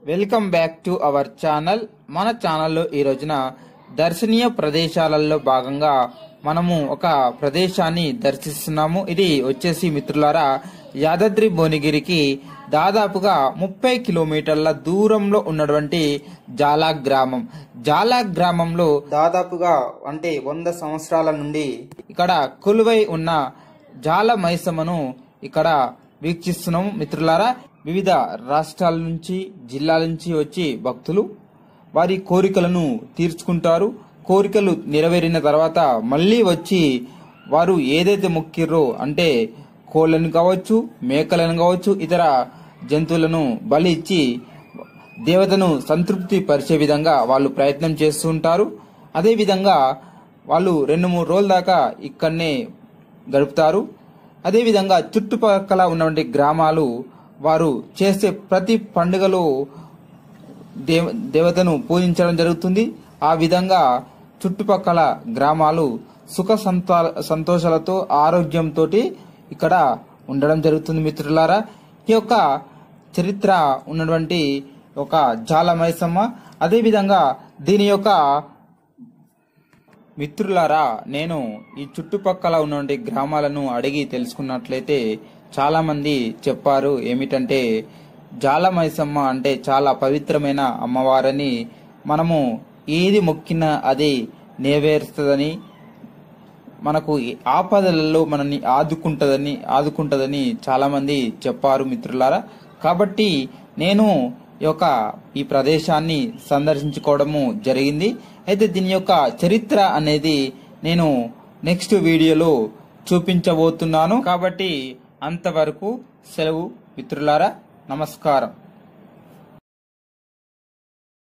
welcome back to our channel మన ఛానల్లో ఈ రోజున దర్శనీయ ప్రదేశాలలో భాగంగా మనము ఒక ప్రదేశాన్ని దర్శిస్తున్నాము ఇది వచ్చేసి మిత్రులారా యాదాద్రి భువనగిరికి దాదాపుగా ముప్పై కిలోమీటర్ల దూరంలో ఉన్నటువంటి జాలా గ్రామం జాలా గ్రామంలో దాదాపుగా అంటే వంద సంవత్సరాల నుండి ఇక్కడ కొలువై ఉన్న జాల మైసమ్మను ఇక్కడ వీక్షిస్తున్నాము మిత్రులారా వివిధ రాష్ట్రాల నుంచి జిల్లాల నుంచి వచ్చి భక్తులు వారి కోరికలను తీర్చుకుంటారు కోరికలు నెరవేరిన తర్వాత మళ్ళీ వచ్చి వారు ఏదైతే మొక్కిర్రో అంటే కోళ్ళను కావచ్చు మేకలను కావచ్చు ఇతర జంతువులను బలి ఇచ్చి దేవతను సంతృప్తి పరిచే విధంగా వాళ్ళు ప్రయత్నం చేస్తూ ఉంటారు అదేవిధంగా వాళ్ళు రెండు మూడు రోజుల దాకా ఇక్కడనే గడుపుతారు అదేవిధంగా చుట్టుపక్కల ఉన్నటువంటి గ్రామాలు వారు చేసే ప్రతి పండుగలో దేవ దేవతను పూజించడం జరుగుతుంది ఆ విధంగా చుట్టుపక్కల గ్రామాలు సుఖ సంతా సంతోషాలతో ఆరోగ్యంతో ఇక్కడ ఉండడం జరుగుతుంది మిత్రులారా ఈ యొక్క చరిత్ర ఉన్నటువంటి ఒక జాల మైసమ్మ అదేవిధంగా దీని యొక్క మిత్రులారా నేను ఈ చుట్టుపక్కల ఉన్నటువంటి గ్రామాలను అడిగి తెలుసుకున్నట్లయితే చాలా మంది చెప్పారు ఏమిటంటే జాల మైసమ్మ అంటే చాలా పవిత్రమైన అమ్మవారని మనము ఏది మొక్కినా అది నెరవేరుస్తుందని మనకు ఈ ఆపదలలో మనల్ని ఆదుకుంటదని ఆదుకుంటదని చాలా మంది చెప్పారు మిత్రులారా కాబట్టి నేను ఈ యొక్క ఈ ప్రదేశాన్ని సందర్శించుకోవడము జరిగింది అయితే దీని యొక్క చరిత్ర అనేది నేను నెక్స్ట్ వీడియోలో చూపించబోతున్నాను కాబట్టి అంతవరకు సెలవు మిత్రులారా నమస్కారం